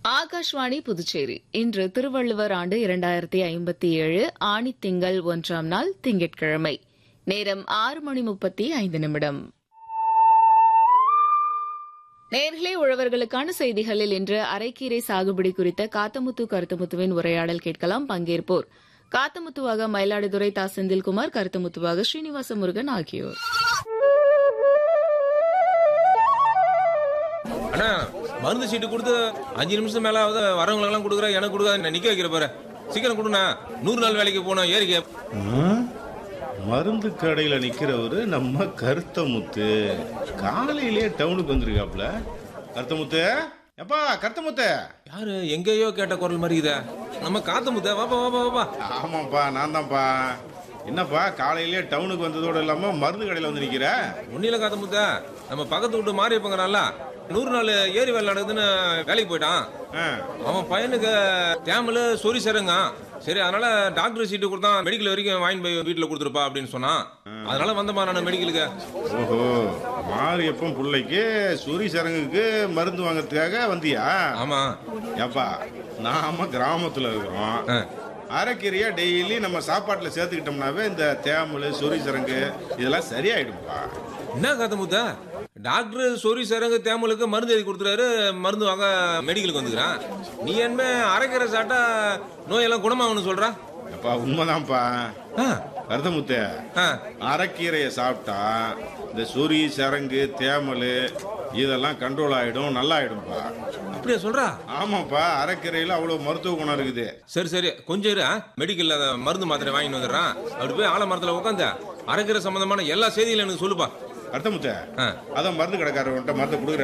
ஆகாஷ்வாணி புதுச்சேரி இன்று திருவள்ளுவர் ஆண்டு இரண்டாயிரத்தி ஐம்பத்தி ஏழு ஆணி திங்கள் ஒன்றாம் நாள் திங்கட்கிழமை நேரம் ஆறு மணி முப்பத்தி ஐந்து நிமிடம் நேர்களே உழவர்களுக்கான செய்திகளில் இன்று அரைக்கீரை சாகுபடி குறித்த காத்தமுத்து கருத்தமுத்துவின் உரையாடல் கேட்கலாம் பங்கேற்போர் காத்தமுத்துவாக மயிலாடுதுறை தா செந்தில்குமார் கருத்தமுத்துவாக ஸ்ரீனிவாச முருகன் ஆகியோர் அண்ணா மருந்து சீட்டு கொடுத்து அஞ்சு நிமிஷம் மேல ஆகுது வரவங்களுக்கு எல்லாம் கொடுக்குற எனக்கு கொடுக்காத நிக்க வைக்கிற பாரு சீக்கிரம் கொடுண்ணா நூறு நாள் வேலைக்கு போனோம் ஏறிக்க ஆ? மருந்து கடையில் நிற்கிறவரு நம்ம கருத்தமுத்து காலையிலேயே டவுனுக்கு வந்திருக்காப்ல கருத்தமுத்து எப்பா கருத்தமுத்து யாரு எங்கேயோ கேட்ட குரல் மாதிரி இதே நம்ம காத்து முத்த வாப்பா வாப்பா வாப்பா ஆமாப்பா நான் தான்ப்பா என்னப்பா காலையிலேயே டவுனுக்கு வந்ததோடு இல்லாமல் மருந்து கடையில் வந்து நிற்கிற ஒன்னில காத்து முத்த நம்ம பக்கத்து விட்டு மாறி இருப்பாங்கனால நூறு நாள் ஏரி வேலை நடக்குதுன்னு வேலைக்கு போயிட்டான் ஆ அவன் பையனுக்கு தேமல் சொறி சருங்க சரி அதனால டாக்டர் சீட்டு கொடுத்தான் மெடிக்கல் வரைக்கும் வாங்கி போய் வீட்டில் கொடுத்துருப்பா அப்படின்னு சொன்னான் அதனால வந்தமா நான் மெடிக்கலுக்கு ஓஹோ மாரியப்பன் பிள்ளைக்கு சுரி சரங்குக்கு மருந்து வாங்குறதுக்காக வந்தியா ஆமா ஏப்பா நாம கிராமத்தில் இருக்கிறோம் ஆ. அரைக்கீரையா டெய்லி நம்ம சாப்பாட்டில் சேர்த்துக்கிட்டோம்னாவே இந்த தேமல் சொறி சரங்கு இதெல்லாம் சரியாயிடும்பா என்ன கதை முத்த டாக்டர் சொரி சரங்கு தேமலுக்கு மருந்து எழுதி கொடுத்துறாரு மருந்து வாங்க மெடிக்கலுக்கு வந்துக்கிறான் நீ என்ன அரைக்கிற சாட்டா நோயெல்லாம் குணமாகணும்னு சொல்றா அப்பா உண்மைதான்ப்பா ஆ, கருத்தமுத்த ஆ, அரைக்கீரையை சாப்பிட்டா இந்த சொறி சரங்கு தேமல் இதெல்லாம் கண்ட்ரோல் ஆயிடும் நல்லா ஆயிடும்பா அப்படியா சொல்றா ஆமாப்பா அரைக்கீரையில் அவ்வளோ மருத்துவ குணம் இருக்குது சரி சரி கொஞ்சம் இரு ஆ. மெடிக்கல்ல அத மருந்து மாத்திரை வாங்கிட்டு வந்துடுறான் அப்படி போய் ஆலமரத்துல உட்காந்து அரைக்கிற சம்பந்தமான எல்லா செய்திகளும் எனக்கு சொல்லுப்பா கருத்தமுத்த ஆ. அதான் மருந்து கடைக்காரவன்ட்ட மருந்து கொடுக்குற